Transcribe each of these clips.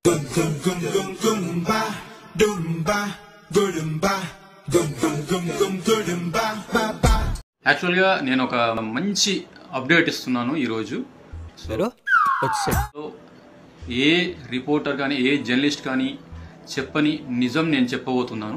Gum gum gum gum gumba, dumba, gudumba, gum gum gum gum gudumba, ba ba. యాక్చువల్గా నేను ఒక మంచి update ఇస్తున్నాను ఈరోజు పేరు వచ్చేసాడు సో ఏ రిపోర్టర్ కానీ ఏ జర్నలిస్ట్ కానీ చెప్పని నిజం నేను చెప్పబోతున్నాను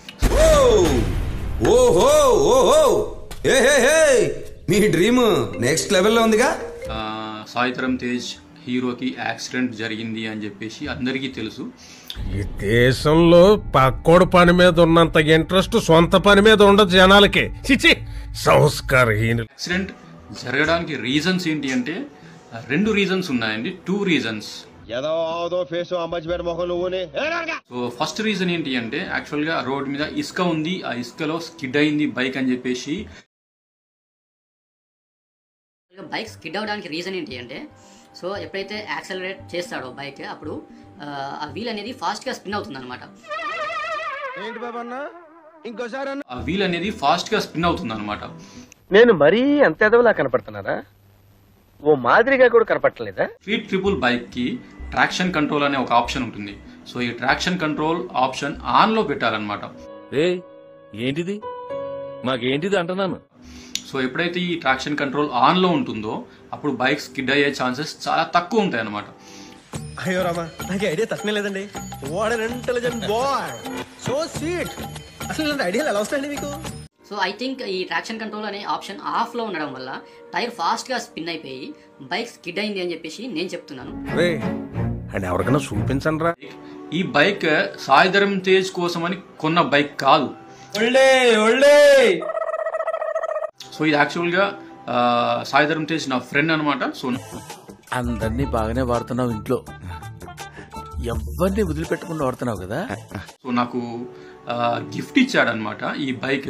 ఓహో ఓహో ఏ హే హే మీ డ్రీమ్ నెక్స్ట్ లెవెల్లో ఉందిగా ఆ, సాయితరం తేజ్ హీరోకి యాక్సిడెంట్ జరిగింది అని చెప్పేసి అందరికీ తెలుసు ఈ దేశంలో పక్కోడు పని మీద ఉన్నంత ఇంట్రెస్ట్ సొంత పని మీద ఉండదు జనాలకి చిచి సంస్కారహీనులు యాక్సిడెంట్ జరగడానికి రీజన్స్ ఏంటి అంటే ఆ, రెండు రీజన్స్ ఉన్నాయండి టూ రీజన్స్ ఏదో ఆదో ఫేస్ అంబచ్చిపేట మొహం నువ్వుని సో ఫస్ట్ రీజన్ ఏంటి అంటే యాక్చువల్గా రోడ్ మీద ఇసుక ఉంది ఆ ఇసుకలో స్కిడ్ అయింది బైక్ అని చెప్పేసి బైక్ స్కిడ్ అవడానికి రీజన్ ఏంటి అంటే సో ఎప్పుడైతే యాక్సలరేట్ చేస్తాడో బైక్ అప్పుడు ఆ, ఆ వీల్ అనేది ఫాస్ట్గా స్పిన్ అవుతుంది అనమాట ఏంటి బాబా అన్న ఇంకోసారి అన్న ఆ వీల్ అనేది ఫాస్ట్ గా స్పిన్ అవుతుంది అనమాట నేను మరీ అంత ఎదవలా కనపడుతున్నారా ఓ మాదిరిగా కూడా కనపడలేదా స్ట్రీట్ ట్రిపుల్ బైక్ కి ట్రాక్షన్ కంట్రోల్ అనే ఒక ఆప్షన్ ఉంటుంది సో ఈ ట్రాక్షన్ కంట్రోల్ ఆప్షన్ ఆన్ లో పెట్టాలన్నమాట రే ఏంటిది మాకేంటిది అంటున్నాను సో ఎప్పుడైతే ఈ ట్రాక్షన్ కంట్రోల్ ఆన్ లో ఉంటుందో అప్పుడు బైక్ స్కిడ్ అయ్యే ఛాన్సెస్ చాలా తక్కువ ఉంటాయి అనమాట అయ్యో రామా నాకు ఐడియా తక్కువ లేదండి what an intelligent boy so sweet అసలు ఇలాంటి ఐడియాలు ఎలా వస్తాయండి మీకు సో ఐ థింక్ ఈ ట్రాక్షన్ కంట్రోల్ అనే ఆప్షన్ ఆఫ్లో ఉండడం వల్ల టైర్ ఫాస్ట్గా స్పిన్ అయిపోయి బైక్ స్కిడ్ అయింది అని చెప్పేసి నేను చెప్తున్నాను రే అని ఎవరికైనా చూపించండి రా ఈ బైక్ సాయిధరం తేజ్ కోసం అని కొన్న బైక్ కాదు ఒళ్ళే ఒళ్ళే సో ఇది యాక్చువల్గా ఆ, సాయిధరం తేజ్ నా ఫ్రెండ్ అనమాట సో అందరినీ బాగానే వాడుతున్నావు ఇంట్లో ఎవరిని వదిలిపెట్టకుండా వాడుతున్నావు కదా సో నాకు గిఫ్ట్ ఇచ్చాడనమాట ఈ బైక్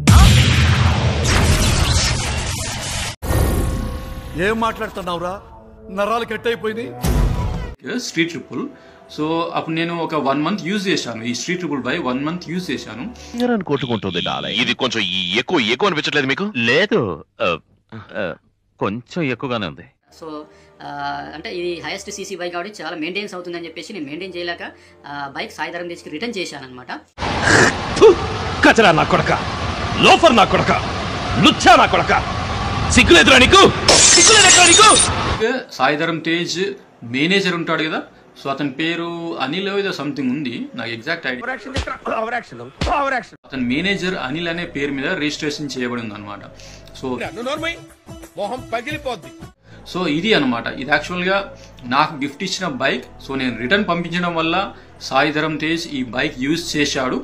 ఏం మాట్లాడుతున్నావురా నరాలు కట్ అయిపోయింది స్ట్రీట్ ట్రిపుల్ సో అప్పుడు నేను ఒక వన్ మంత్ యూజ్ చేశాను ఈ street triple by one month use చేశాను కొట్టుకుంటుంది డాలర్ ఇది కొంచెం ఎక్కువ ఎక్కువ అనిపించట్లేదు మీకు లేదు కొంచెం ఎక్కువగానే ఉంది సో ఆ, అంటే ఇది హైయెస్ట్ సీసీ బైక్ కాబట్టి చాలా మెయింటైన్స్ అవుతుందని చెప్పేసి నేను మెయింటైన్ చేయలేక ఆ, బైక్ సాయిధరం తెచ్చి రిటర్న్ చేశాను అనమాట కచరా నా కొడక లోఫర్ నా కొడక లుచ్చా నా కొడక సిగ్గులేదురా నీకు సిగ్గులేదురా నీకు సాయిధరం తేజ్ మేనేజర్ ఉంటాడు కదా సో అతని పేరు అనిల్ ఏదో సంథింగ్ ఉంది నాకు exact idea over action over action అతని మేనేజర్ అనిల్ అనే పేరు మీద రిజిస్ట్రేషన్ చేయబడి ఉంది అనమాట సో నోర్మై మొహం పగిలిపోద్ది సో ఇది అనమాట ఇది యాక్చువల్గా నాకు గిఫ్ట్ ఇచ్చిన బైక్ సో నేను రిటర్న్ పంపించడం వల్ల సాయిధరం తేజ్ ఈ బైక్ యూజ్ చేశాడు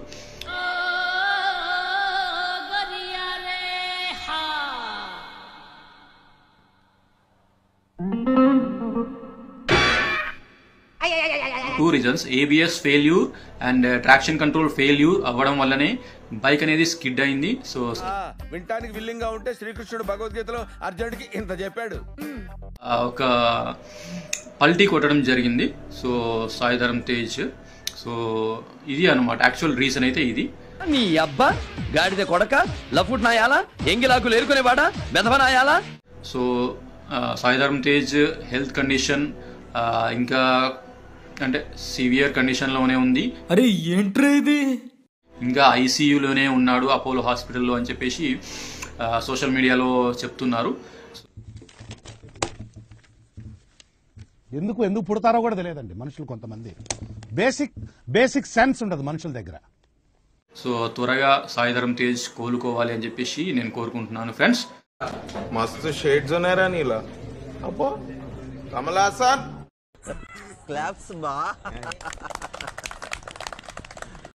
two reasons ABS failure and traction control failure అవ్వడం వల్లనే బైక్ అనేది స్కిడ్ అయింది సో వినటానికి విల్లింగ్ గా ఉంటే శ్రీకృష్ణుడు భగవద్గీతలో అర్జునుడికి ఇంత చెప్పాడు ఆ, ఒక పల్టీ కొట్టడం జరిగింది సో సాయిధరం తేజ్ సో ఇది అనమాట యాక్చువల్ రీజన్ అయితే ఇది నీ అబ్బా గాడిద కొడక లఫుట్ నాయాలా ఎంగిలాకులు ఏరుకునేవాడా బెదవ నాయాలా సో ఆ, సాయిధరం తేజ్ హెల్త్ కండిషన్ ఆ, ఇంకా అంటే సివియర్ కండిషన్లోనే ఉంది అరే ఏంట్రా ఇది ఇంకా ఐసీయూలోనే ఉన్నాడు అపోలో హాస్పిటల్లో అని చెప్పేసి ఆ, సోషల్ మీడియాలో చెప్తున్నారు ఎందుకు ఎందుకు పుడతారో కూడా తెలియదండి మనుషులు కొంతమంది బేసిక్ బేసిక్ సెన్స్ ఉండదు మనుషుల దగ్గర సో త్వరగా సాయిధరం తేజ్ కోలుకోవాలి అని చెప్పేసి నేను కోరుకుంటున్నాను ఫ్రెండ్స్ मस्त शेड्स होणार नीला अप्पो कमला असा క్లాప్స్ బా